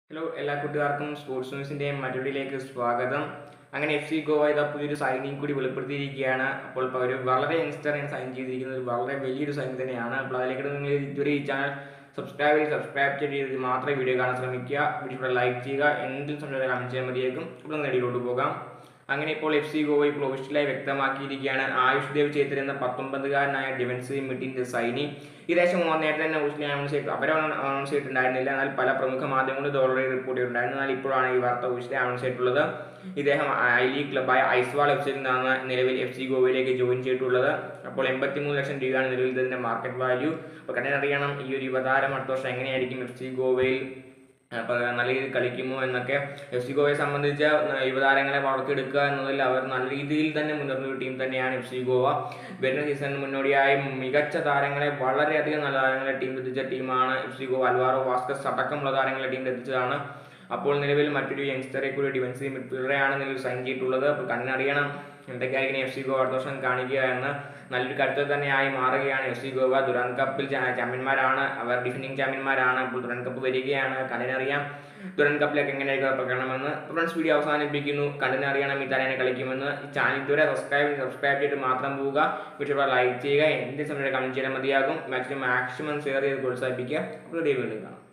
hello എല്ലാ കൂട്ടുകാർക്കും sports ന്യൂസിൻ്റെ മറ്റൊരിലേക്ക് സ്വാഗതം അങ്ങനെ എഫ് സി ഗോവ ഇതാ പുതിയൊരു സൈനിങ് കൂടി വെളിപ്പെടുത്തിയിരിക്കുകയാണ് അപ്പോൾ ഇപ്പോൾ ഒരു വളരെ യങ്സ്റ്ററിനെ സൈൻ ചെയ്തിരിക്കുന്നത് ഒരു വളരെ വലിയൊരു സൈൻ തന്നെയാണ് അപ്പോൾ അതിലേക്ക് നിങ്ങൾ ഇതുവരെ ഈ ചാനൽ സബ്സ്ക്രൈബ് ചെയ്ത് സബ്സ്ക്രൈബ് ചെയ്ത് മാത്രമേ വീഡിയോ കാണാൻ ശ്രമിക്കുക വീഡിയോ ലൈക്ക് ചെയ്യുക എന്തെങ്കിലും സംശയം കമൻറ്റ് ചെയ്യാൻ മതിയായിരിക്കും അപ്പോൾ നമുക്ക് നേടിയിലോട്ട് പോകാം അങ്ങനെ ഇപ്പോൾ എഫ് സി ഗോവ ഇപ്പോൾ ഒഫീഷ്യലായി വ്യക്തമാക്കിയിരിക്കുകയാണ് ആയുഷ് ദേവ് ചേത്തർ എന്ന പത്തൊമ്പതുകാരനായ ഡിഫൻസീവ് മിഡിൻ്റെ സൈനി ഏകദേശം നേരത്തെ തന്നെ ഒഫീഷ്യലി അനൗൺസ് ചെയ്ത് അവർ അനൗൺസ് ചെയ്തിട്ടുണ്ടായിരുന്നില്ല എന്നാൽ പല പ്രമുഖ മാധ്യമങ്ങളും ഇത് ഓൾറെഡി റിപ്പോർട്ട് ചെയ്തിട്ടുണ്ടായിരുന്നു എന്നാൽ ഇപ്പോഴാണ് ഈ വാർത്ത ഒഫീഷ്യലി അനൗൺസ് ചെയ്തിട്ടുള്ളത് ഇദ്ദേഹം ഐ ലീഗ് ക്ലബായ ഐസ്വാൾ എഫ് സിയിൽ നിന്നാണ് നിലവിൽ എഫ് സി ഗോവയിലേക്ക് ജോയിൻ ചെയ്തിട്ടുള്ളത് അപ്പോൾ എൺപത്തിമൂന്ന് ലക്ഷം രൂപയാണ് നിലവിൽ ഇതിൻ്റെ മാർക്കറ്റ് വാല്യൂ അപ്പോൾ കണ്ടറിയണം ഈ ഒരു യുവതാരം അടുത്ത വർഷം എങ്ങനെയായിരിക്കും എഫ് സി ഗോവയിൽ അപ്പോൾ നല്ല രീതിയിൽ കളിക്കുമോ എന്നൊക്കെ എഫ് സി ഗോവയെ സംബന്ധിച്ച് യുവതാരങ്ങളെ വളർത്തിയെടുക്കുക എന്നതിൽ അവർ നല്ല രീതിയിൽ തന്നെ മുന്നേറുന്ന ഒരു ടീം തന്നെയാണ് എഫ് സി ഗോവ വരുന്ന സീസണിന് മുന്നോടിയായി മികച്ച താരങ്ങളെ വളരെയധികം നല്ല താരങ്ങളെ ടീം എത്തിച്ച ടീമാണ് F C Goa Alvaro Vazquez അടക്കമുള്ള താരങ്ങളെ ടീം എത്തിച്ചതാണ് അപ്പോൾ നിലവിൽ മറ്റൊരു യങ്സ്റ്ററെ കൂടി ഡിഫൻസീവ് മിഡ്ഫീൽഡറെയാണ് നിലവിൽ സൈൻ ചെയ്തിട്ടുള്ളത് അപ്പോൾ കണ്ണറിയണം എന്തൊക്കെയായിരിക്കും എഫ് സി ഗോവ അടുത്ത വർഷം കാണിക്കുക എന്ന് നല്ലൊരു കരുത്തൽ തന്നെയായി മാറുകയാണ് എഫ് സി ഗോവ ദുരാൻ കപ്പിൽ ചാമ്പ്യന്മാരാണ് അവർ ഡിഫൻഡിങ് ചാമ്പ്യന്മാരാണ് അപ്പോൾ ദുരാൻ കപ്പ് വരികയാണ് കണ്ണിനറിയാം ദുരൻ കപ്പിലേക്ക് എങ്ങനെയായിരിക്കും പ്രകടനമെന്ന് ഫ്രണ്ട്സ് വീഡിയോ അവസാനിപ്പിക്കുന്നു കണ്ടിനറിയണം ഈ തലേനെ കളിക്കുമെന്ന് ഈ ചാനൽ ഇതുവരെ സബ്സ്ക്രൈബ് സബ്സ്ക്രൈബ് ചെയ്തിട്ട് മാത്രം പോവുക വീഡിയോ ലൈക്ക് ചെയ്യുക എന്ത് സമയം കമൻറ്റ് ചെയ്യാൻ മതിയാകും മാക്സിമം മാക്സിമം ഷെയർ ചെയ്ത് പ്രോത്സാഹിപ്പിക്കുക അപ്പോൾ വീഡിയോ വീണ്ടും കാണാം